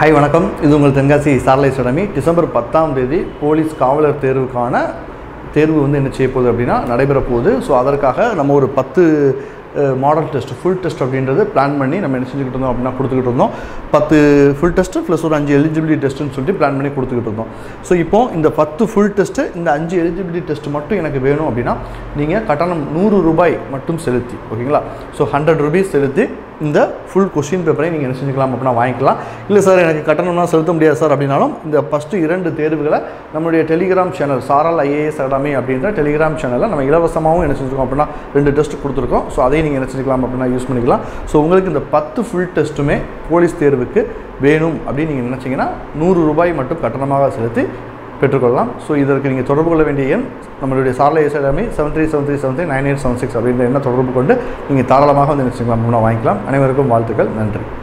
hi வணக்கம் இது உங்கள் தென்காசி ஸ்டார்லைஸ் அகாடமி டிசம்பர் பத்தாம் தேதி போலீஸ் காவலர் தேர்வுக்கான தேர்வு வந்து என்ன செய்ய போகுது அப்படின்னா நடைபெற போகுது ஸோ அதற்காக நம்ம ஒரு பத்து மாடல் டெஸ்ட் ஃபுல் டெஸ்ட் அப்படின்றது பிளான் பண்ணி நம்ம என்ன செஞ்சுக்கிட்டு இருந்தோம் அப்படின்னா கொடுத்துக்கிட்டு இருந்தோம் பத்து ஃபுல் டெஸ்ட்டு ப்ளஸ் ஒரு அஞ்சு எலிஜிபிலிட்டி டெஸ்ட்டுன்னு சொல்லிட்டு பிளான் பண்ணி கொடுத்துக்கிட்டு இருந்தோம் ஸோ இப்போ இந்த பத்து ஃபுல் டெஸ்ட்டு இந்த அஞ்சு எலிஜிபிலிட்டி டெஸ்ட் மட்டும் எனக்கு வேணும் அப்படின்னா நீங்கள் கட்டணம் நூறு ரூபாய் மட்டும் செலுத்தி ஓகேங்களா ஸோ ஹண்ட்ரட் ருபீஸ் செலுத்தி இந்த ஃபுல் கொஷின் பேப்பரை நீங்கள் என்ன செஞ்சுக்கலாம் அப்படின்னா வாங்கிக்கலாம் இல்லை சார் எனக்கு கட்டணம்னா செலுத்த முடியாது சார் அப்படின்னாலும் இந்த ஃபஸ்ட்டு இரண்டு தேர்வுகளை நம்மளுடைய telegram channel Saral IAS academy அப்படின்ற டெலிகிராம் சேனலில் நம்ம இலவசமாகவும் என்ன செஞ்சுருக்கோம் அப்படின்னா ரெண்டு டெஸ்ட் கொடுத்துருக்கோம் ஸோ அதையும் நீங்கள் என்ன செஞ்சுக்கலாம் அப்படின்னா யூஸ் பண்ணிக்கலாம் ஸோ உங்களுக்கு இந்த பத்து ஃபுல் டெஸ்ட்டுமே போலீஸ் தேர்வுக்கு வேணும் அப்படின்னு நீங்கள் நினச்சிங்கன்னா நூறு ரூபாய் மட்டும் கட்டணமாக செலுத்தி பெற்றுக்கொள்ளலாம் ஸோ இதற்கு நீங்கள் தொடர்பு கொள்ள வேண்டிய எண் நம்மளுடைய சாரலை academy seven three seven three seven three nine eight seven six அப்படின்ற எண்ணை தொடர்பு கொண்டு நீங்கள் தாராளமாக வந்து நினச்சிக்கலாம் முன்னே வாங்கிக்கலாம் அனைவருக்கும் வாழ்த்துக்கள் நன்றி